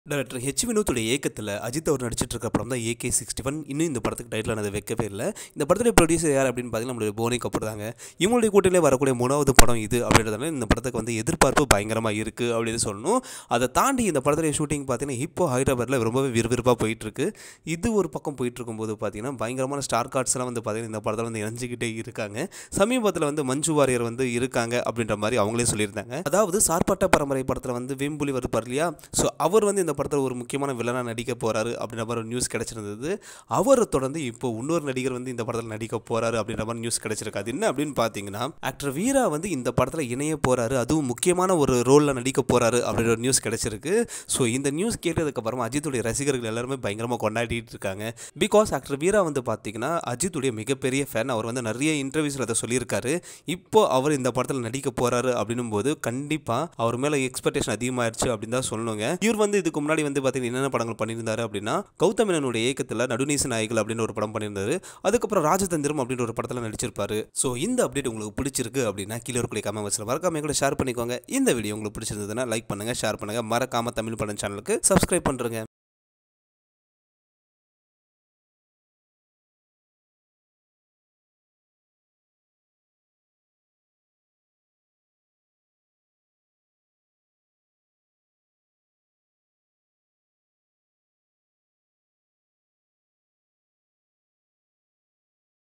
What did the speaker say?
director H வினோத்துடைய இயக்கத்தில் அஜித் அவர் நடிச்சிட்டு இருக்க படம் தான் ஏகே சிக்ஸ்டி ஒன் இன்னும் இந்த படத்துக்கு டைட்டில் அதை வைக்கவே இல்லை இந்த படத்துடைய ப்ரொடியூசர் யார் அப்படின்னு பார்த்தீங்கன்னா நம்மளுடைய போனி கபூர் தாங்க இவங்களுடைய கூட்டிலே வரக்கூடிய மூணாவது படம் இது அப்படின்றதுனால இந்த படத்துக்கு வந்து எதிர்பார்ப்பு பயங்கரமாக இருக்குது அப்படின்னு சொல்லணும் அதை தாண்டி இந்த படத்துடைய ஷூட்டிங் பார்த்தீங்கன்னா இப்போ ஹைதராபாத்தில் ரொம்பவே விறுவிறுப்பாக போயிட்டுருக்கு இது ஒரு பக்கம் போயிட்டு இருக்கும்போது பார்த்தீங்கன்னா பயங்கரமான ஸ்டார் கார்ட்ஸ்லாம் வந்து பார்த்தீங்கன்னா இந்த படத்தில் வந்து இணைஞ்சிக்கிட்டே இருக்காங்க சமீபத்தில் வந்து மஞ்சு வாரியர் வந்து இருக்காங்க அப்படின்ற மாதிரி அவங்களே சொல்லியிருந்தாங்க அதாவது சார்பாட்ட பரம்பரை படத்தில் வந்து வேம்புலி வருப்பார் இல்லையா ஸோ அவர் வந்து இந்த படத்தில் ஒரு முக்கியமான வில்லனாக நடிக்க போகிறாரு அப்படின்ற மாதிரி ஒரு நியூஸ் கிடச்சிருந்தது அவரை தொடர்ந்து இப்போ இன்னொரு நடிகர் வந்து இந்த படத்தில் நடிக்க போகிறாரு அப்படின்ற மாதிரி நியூஸ் கிடச்சிருக்கு அது என்ன அப்படின்னு பார்த்தீங்கன்னா ஆக்டர் வீரா வந்து இந்த படத்தில் இணைய போகிறாரு அதுவும் முக்கியமான ஒரு ரோலில் நடிக்க போகிறாரு அப்படின்ற ஒரு நியூஸ் கிடச்சிருக்கு ஸோ இந்த நியூஸ் கேட்டதுக்கப்புறமா அஜித்துடைய ரசிகர்கள் எல்லாருமே பயங்கரமாக கொண்டாடிட்டு இருக்காங்க பிகாஸ் ஆக்டர் வீரா வந்து பார்த்தீங்கன்னா அஜித்துடைய மிகப்பெரிய ஃபேன் அவர் வந்து நிறைய இன்டர்வியூஸில் அதை சொல்லியிருக்காரு இப்போ அவர் இந்த படத்தில் நடிக்க போகிறாரு அப்படின்னும் போது கண்டிப்பாக அவர் மேலே எக்ஸ்பெக்டேஷன் அதிகமாயிருச்சு அப்படின்னு தான் சொல்லணுங்க இவர் வந்து இதுக்கு முன்னாடி வந்து பார்த்தீங்கன்னா என்னென்ன படங்கள் பண்ணியிருந்தாரு அப்படின்னா கௌதமேனனுடைய இயக்கத்தில் நடுநீச நாயகள் அப்படின்னு ஒரு படம் பண்ணியிருந்தாரு அதுக்கப்புறம் ராஜதந்திரம் அப்படின்ற ஒரு படத்தில் நடிச்சிருப்பாரு ஸோ இந்த அப்டேட் உங்களுக்கு பிடிச்சிருக்கு அப்படின்னா கீழே இருக்கக்கூடிய கமெண்ட் பாக்ஸில் மறக்காம கூட ஷேர் பண்ணிக்கோங்க இந்த வீடியோ உங்களுக்கு பிடிச்சிருந்ததுன்னா லைக் பண்ணுங்க ஷேர் பண்ணுங்க மறக்காம தமிழ் படம் சேனலுக்கு சப்ஸ்கிரைப் பண்ணுறேங்க